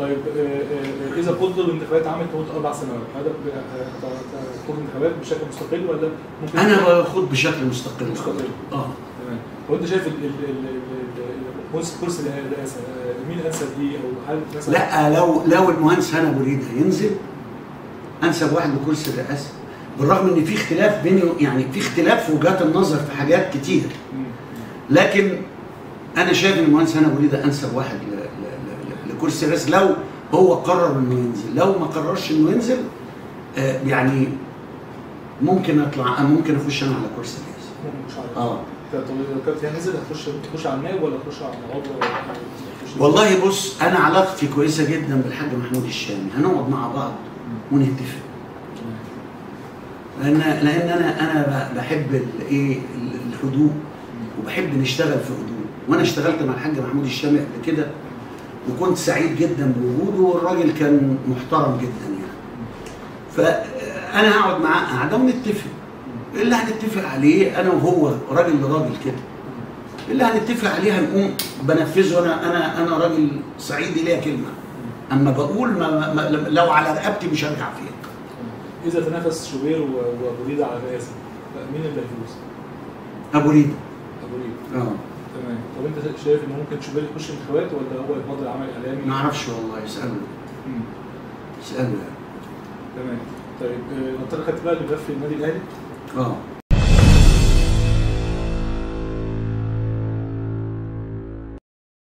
طيب آه، آه، آه، اذا قلت الانتخابات عملت مده اربع سنوات هذا ب- آه، تخوض الانتخابات بشكل مستقل ولا ممكن انا بخوض بشكل مستقل مستقل اه تمام هو انت شايف ال- ال- ال- ال- ال- كرسي كرسي الرئاسه آه، مين انسب ليه او هل مثلا لا لو لو المهندس هنا ابو ريده ينزل انسب واحد لكرسي الرئاسه بالرغم ان في اختلاف بيني يعني في اختلاف في وجهات النظر في حاجات كتير مم. لكن انا شايف ان المهندس هنا ابو ريده انسب واحد ل- ل- ل- لكرسي الرئاسه لو هو قرر انه ينزل لو ما قررش انه ينزل آه يعني ممكن اطلع ممكن اخش انا على كرسي الرئاسه ممكن مش عارف اه طب لو كانت هي نزل هتخش تخش على النائب ولا تخش على العضو ولا تخش- والله بص انا علاقتي كويسه جدا بالحاج محمود الشامي هنقعد مع بعض ونتفق لان لان انا انا بحب الايه الهدوء وبحب نشتغل في هدوء وانا اشتغلت مع الحاج محمود الشامي قبل كده وكنت سعيد جدا بوجوده والراجل كان محترم جدا يعني فانا هقعد معاه قاعده ونتفق اللي هنتفق عليه انا وهو راجل لراجل كده اللي هنتفق عليه هنقوم بنفذه انا انا انا راجل صعيدي ليا كلمه اما بقول ما ما لو على رقبتي مش هرجع فيها اذا تنافس شوبير و- وابو ريده على الرئاسه مين اللي هيفوز؟ ابو ريده ابو ريده اه تمام طب انت شايف ان ممكن شوبير يخش انتخابات ولا هو يفضل عمل اعلامي؟ ما اعرفش والله اساله مم. اساله يعني تمام طيب آه، ننتقل خدت بقى لملف النادي الاهلي اه